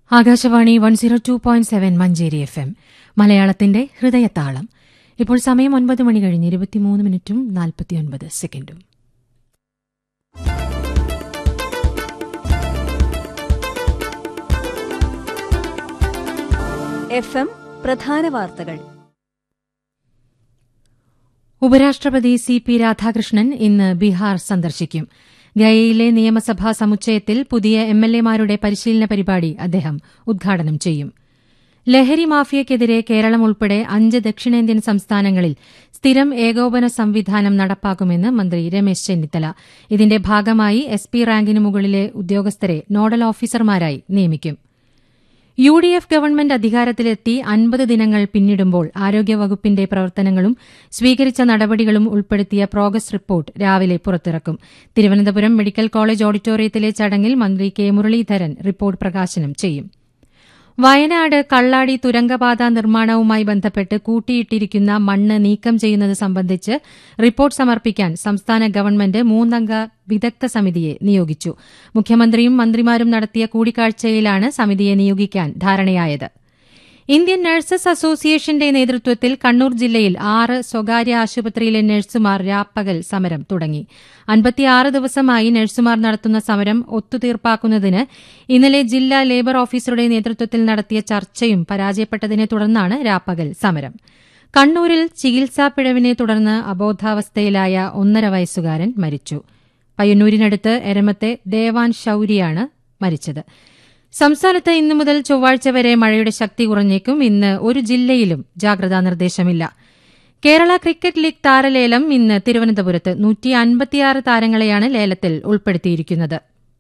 Akashvani one zero two point seven Manjeri F M മലയാളത്തിന്റെ ഹൃദയത്താളം ഇപ്പോൾ സമയം ഒൻപത് മണി കഴിഞ്ഞ് ഇരുപത്തിമൂന്ന് മിനിറ്റും നാൽപ്പത്തിയൊൻപത് സെക്കൻഡും എഫ് എം പ്രധാന വാർത്തകൾ ഉപരാഷ്ട്രപതി സി പി രാധാകൃഷ്ണൻ ഇന്ന് ബീഹാർ സന്ദർശിക്കും ഗയയിലെ നിയമസഭാ സമുച്ചയത്തിൽ പുതിയ എം എൽ എമാരുടെ പരിശീലന പരിപാടി അദ്ദേഹം ഉദ്ഘാടനം ചെയ്യും ലഹരി മാഫിയയ്ക്കെതിരെ കേരളം ഉൾപ്പെടെ അഞ്ച് ദക്ഷിണേന്ത്യൻ സംസ്ഥാനങ്ങളിൽ സ്ഥിരം ഏകോപന സംവിധാനം നടപ്പാക്കുമെന്ന് മന്ത്രി രമേശ് ചെന്നിത്തല ഇതിന്റെ ഭാഗമായി എസ് പി റാങ്കിന് മുകളിലെ ഉദ്യോഗസ്ഥരെ നോഡൽ ഓഫീസർമാരായി നിയമിക്കും യു ഡി എഫ് ഗവൺമെന്റ് അധികാരത്തിലെത്തി അൻപത് ദിനങ്ങൾ പിന്നിടുമ്പോൾ ആരോഗ്യവകുപ്പിന്റെ പ്രവർത്തനങ്ങളും സ്വീകരിച്ച നടപടികളും ഉൾപ്പെടുത്തിയ പ്രോഗ്രസ് റിപ്പോർട്ട് രാവിലെ പുറത്തിറക്കും തിരുവനന്തപുരം മെഡിക്കൽ കോളേജ് ഓഡിറ്റോറിയത്തിലെ ചടങ്ങിൽ മന്ത്രി കെ മുരളീധരൻ റിപ്പോർട്ട് പ്രകാശനം ചെയ്യും വയനാട് കള്ളാടി തുരങ്കപാത നിർമ്മാണവുമായി ബന്ധപ്പെട്ട് കൂട്ടിയിട്ടിരിക്കുന്ന മണ്ണ് നീക്കം ചെയ്യുന്നത് സംബന്ധിച്ച് റിപ്പോർട്ട് സമർപ്പിക്കാൻ സംസ്ഥാന ഗവൺമെന്റ് മൂന്നംഗ വിദഗ്ധ സമിതിയെ നിയോഗിച്ചു മുഖ്യമന്ത്രിയും മന്ത്രിമാരും നടത്തിയ കൂടിക്കാഴ്ചയിലാണ് സമിതിയെ നിയോഗിക്കാൻ ധാരണയായത് ഇന്ത്യൻ നഴ്സസ് അസോസിയേഷന്റെ നേതൃത്വത്തിൽ കണ്ണൂർ ജില്ലയിൽ ആറ് സ്വകാര്യ ആശുപത്രിയിലെ നഴ്സുമാർ രാപ്പകൽ സമരം തുടങ്ങി അൻപത്തിയാറ് ദിവസമായി നഴ്സുമാർ നടത്തുന്ന സമരം ഒത്തുതീർപ്പാക്കുന്നതിന് ഇന്നലെ ജില്ലാ ലേബർ ഓഫീസറുടെ നേതൃത്വത്തിൽ നടത്തിയ ചർച്ചയും പരാജയപ്പെട്ടതിനെ തുടർന്നാണ് രാപ്പകൽ സമരം കണ്ണൂരിൽ ചികിത്സാ പിഴവിനെ തുടർന്ന് അബോധാവസ്ഥയിലായ ഒന്നര വയസ്സുകാരൻ മരിച്ചു പയ്യന്നൂരിനടുത്ത് എരമത്തെ ദേവാൻ ശൌരിയാണ് മരിച്ചത് സംസ്ഥാനത്ത് ഇന്നു മുതൽ ചൊവ്വാഴ്ച വരെ മഴയുടെ ശക്തി കുറഞ്ഞേക്കും ഇന്ന് ഒരു ജില്ലയിലും ജാഗ്രതാ നിർദ്ദേശമില്ല കേരള ക്രിക്കറ്റ് ലീഗ് താരലേലം ഇന്ന് തിരുവനന്തപുരത്ത് നൂറ്റി അൻപത്തിയാറ് താരങ്ങളെയാണ് ലേലത്തിൽ ഉൾപ്പെടുത്തിയിരിക്കുന്നത്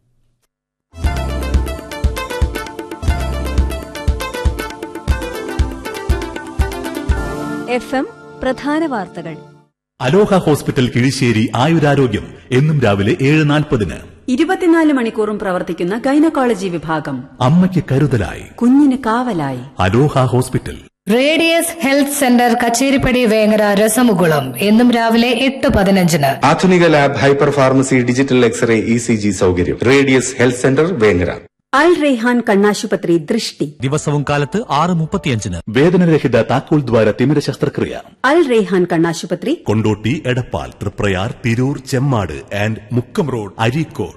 എഫ് എം പ്രധാന വാർത്തകൾ അലോഹ ഹോസ്പിറ്റൽ കിഴിശ്ശേരി ആയുരാരോഗ്യം എന്നും രാവിലെ ഏഴ് നാൽപ്പതിന് ഇരുപത്തിനാല് മണിക്കൂറും പ്രവർത്തിക്കുന്ന ഗൈനക്കോളജി വിഭാഗം അമ്മയ്ക്ക് കരുതലായി കുഞ്ഞിന് കാവലായി Aloha hospital Radius health centre Kacheripady Vengara രസമുകുളം എന്നും രാവിലെ എട്ട് പതിനഞ്ചിന് ആധുനിക lab hyper pharmacy digital x-ray E C G സൗകര്യം Radius health centre Vengara Al Raihan കണ്ണാശുപത്രി ദൃഷ്ടി ദിവസവും കാലത്ത് ആറ് മുപ്പത്തിയഞ്ചിന് വേദനരഹിത താക്കോൽ ദ്വാര തിമിര ശസ്ത്രക്രിയ അൽ റെയ്ഹാൻ കണ്ണാശുപത്രി കൊണ്ടോട്ടി എടപ്പാൾ തൃപ്രയാർ തിരൂർ ചെമ്മാട് ആൻഡ് മുക്കം റോഡ് അരീക്കോട്